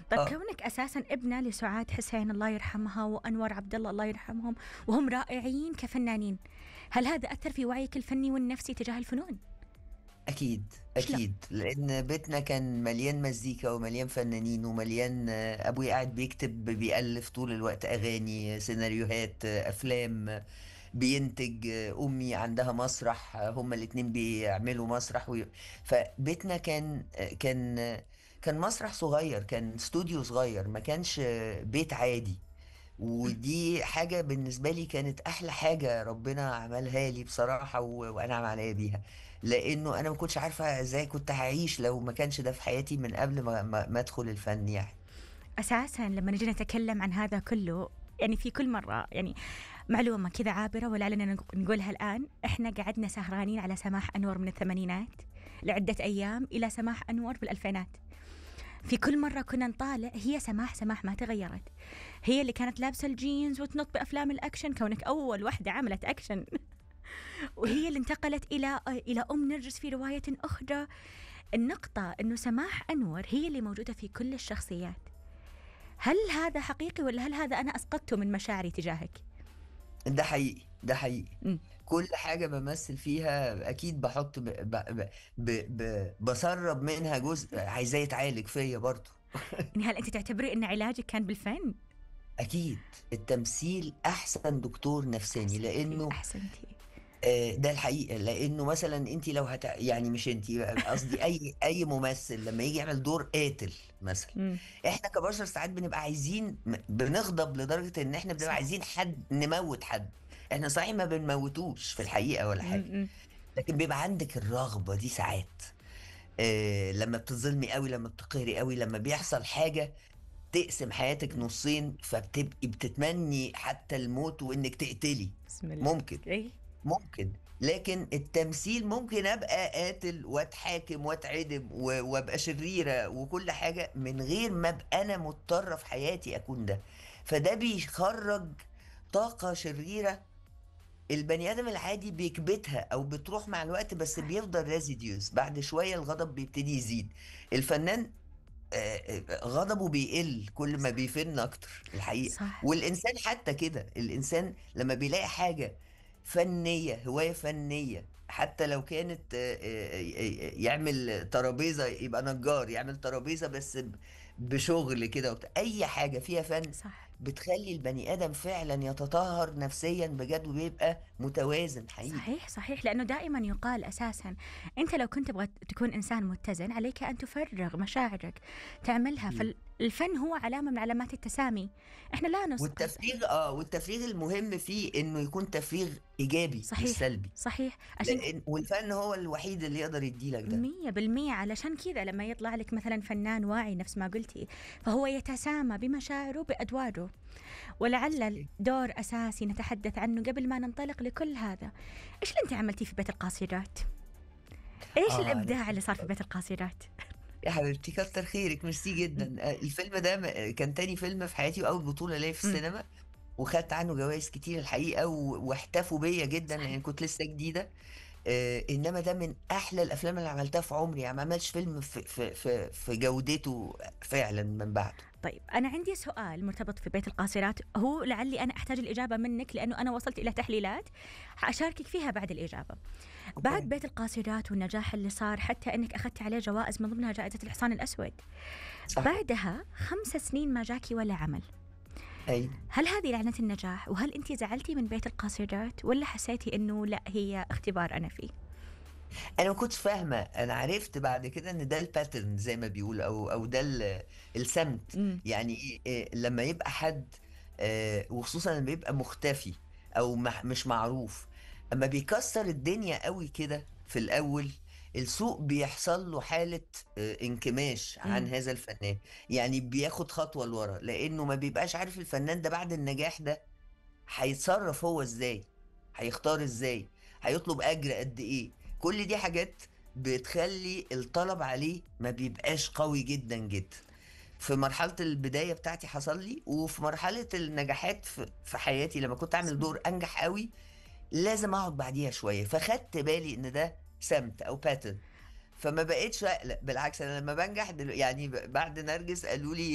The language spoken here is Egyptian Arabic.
طيب آه. كونك اساسا ابنه لسعاد حسين الله يرحمها وانور عبد الله الله يرحمهم وهم رائعين كفنانين هل هذا اثر في وعيك الفني والنفسي تجاه الفنون اكيد شلون؟ اكيد لان بيتنا كان مليان مزيكا ومليان فنانين ومليان آه، ابوي قاعد بيكتب بيألف طول الوقت اغاني سيناريوهات آه، افلام آه، بينتج آه، امي عندها مسرح آه، هما الاتنين بيعملوا مسرح وي... فبيتنا كان آه، كان آه، كان مسرح صغير كان استوديو صغير ما كانش آه، بيت عادي ودي حاجة بالنسبة لي كانت أحلى حاجة ربنا عملها لي بصراحة و... وأنعم عليا بيها لأنه أنا ما كنتش عارفة إزاي كنت هعيش لو ما كانش ده في حياتي من قبل ما, ما... ما أدخل الفن يعني اساسا لما نجي نتكلم عن هذا كله يعني في كل مره يعني معلومه كذا عابره ولعلنا نق- نقولها الان احنا قعدنا سهرانين على سماح انور من الثمانينات لعده ايام الى سماح انور بالالفينات في كل مرة كنا نطالع هي سماح سماح ما تغيرت هي اللي كانت لابسة الجينز وتنط بأفلام الأكشن كونك أول واحدة عملت أكشن وهي اللي انتقلت إلى إلى أم نرجس في رواية أخرى النقطة أنه سماح أنور هي اللي موجودة في كل الشخصيات هل هذا حقيقي ولا هل هذا أنا أسقطته من مشاعري تجاهك؟ ده حقيقي ده حقيقي مم. كل حاجة بمثل فيها أكيد بحط ب... ب... ب... ب... ب... بسرب منها جزء عايزاه يتعالج فيا برضه يعني هل أنت تعتبري أن علاجك كان بالفن؟ أكيد التمثيل أحسن دكتور نفساني لأنه أحسنتي آه، ده الحقيقة لأنه مثلا أنت لو هت يعني مش أنت قصدي أي أي ممثل لما يجي يعمل دور قاتل مثلا مم. إحنا كبشر ساعات بنبقى عايزين م- بنغضب لدرجة إن إحنا بنبقى صح. عايزين حد نموت حد إحنا صحيح ما بنموتوش في الحقيقة ولا حاجة مم. لكن بيبقى عندك الرغبة دي ساعات آه لما بتظلمي قوي لما بتقهري قوي لما بيحصل حاجة تقسم حياتك نصين فبتبقي بتتمني حتى الموت وإنك تقتلي بسم الله ممكن إيه؟ ممكن لكن التمثيل ممكن ابقى قاتل واتحاكم واتعدم و- وابقى شريره وكل حاجه من غير ما ابقى انا مضطره في حياتي اكون ده فده بيخرج طاقه شريره البني ادم العادي بيكبتها او بتروح مع الوقت بس بيفضل ريزيديوز بعد شويه الغضب بيبتدي يزيد الفنان آه، آه، غضبه بيقل كل ما بيفن اكتر الحقيقه صح والإنسان حتى كده الإنسان لما بيلاقي حاجة فنية هواية فنية حتى لو كانت آه، آه، آه، يعمل ترابيزة يبقى نجار يعمل ترابيزة بس ب- بشغل كده وبتاع. أي حاجة فيها فن صح بتخلي البني آدم فعلا يتطهر نفسيا بجد وبيبقى متوازن حقيقي صحيح صحيح لأنه دائما يقال أساسا أنت لو كنت تبغى تكون إنسان متزن عليك أن تفرغ مشاعرك تعملها مم. فالفن هو علامة من علامات التسامي إحنا لا نسقط والتفريغ اه والتفريغ المهم فيه انه يكون تفريغ ايجابي مش صحيح سلبي صحيح عشان لأن والفن هو الوحيد اللي يقدر يديلك ده مية بالمية علشان كذا لما يطلع لك مثلا فنان واعي نفس ما قلتي فهو يتسامى بمشاعره بأدواره ولعل دور أساسي نتحدث عنه قبل ما ننطلق لكل هذا إيش اللي أنت عملتيه في بيت القاصرات؟ إيش اه الإبداع اللي صار في بيت القاصرات؟ يا حبيبتي كتر خيرك ميرسي جدا آه، الفيلم ده م- كان تاني فيلم في حياتي واول بطولة ليا في مم. السينما وخدت عنه جوائز كتير الحقيقة و- واحتفوا بيا جدا صحيح. لان كنت لسه جديدة آه انما ده من احلى الافلام اللي عملتها في عمري يعني ما عملش فيلم في في في, في جودته فعلا من بعده طيب أنا عندي سؤال مرتبط في بيت القاصرات هو لعلي أنا أحتاج الإجابة منك لأنه أنا وصلت إلى تحليلات حأشاركك فيها بعد الإجابة بعد اوكي بيت القاصرات والنجاح اللي صار حتى أنك أخذت عليه جوائز من ضمنها جائزة الحصان الأسود صح بعدها خمس سنين ما جاكي ولا عمل اي هل هذه لعنة النجاح وهل أنت زعلتي من بيت القاصرات ولا حسيتي أنه لا هي اختبار أنا فيه انا ما كنتش فاهمة انا عرفت بعد كده ان ده الباترن زي ما بيقول او او ده ال- السمت مم. يعني إيه- إيه لما يبقى حد آه، وخصوصا لما يبقى مختفي او مح- مش معروف اما بيكسر الدنيا قوي كده في الاول السوق بيحصل له حالة آه، انكماش عن مم. هذا الفنان يعني بياخد خطوة لورا لانه ما بيبقاش عارف الفنان ده بعد النجاح ده هيتصرف هو ازاي هيختار ازاي هيطلب اجر قد ايه كل دي حاجات بتخلي الطلب عليه ما بيبقاش قوي جدا جدا في مرحلة البداية بتاعتي حصل لي وفي مرحلة النجاحات في في حياتي لما كنت أعمل دور أنجح قوي لازم أقعد بعديها شوية فخدت بالي إن ده سمت أو باترن فما بقتش أقلق بالعكس أنا لما بنجح دلو يعني بعد نرجس قالوا لي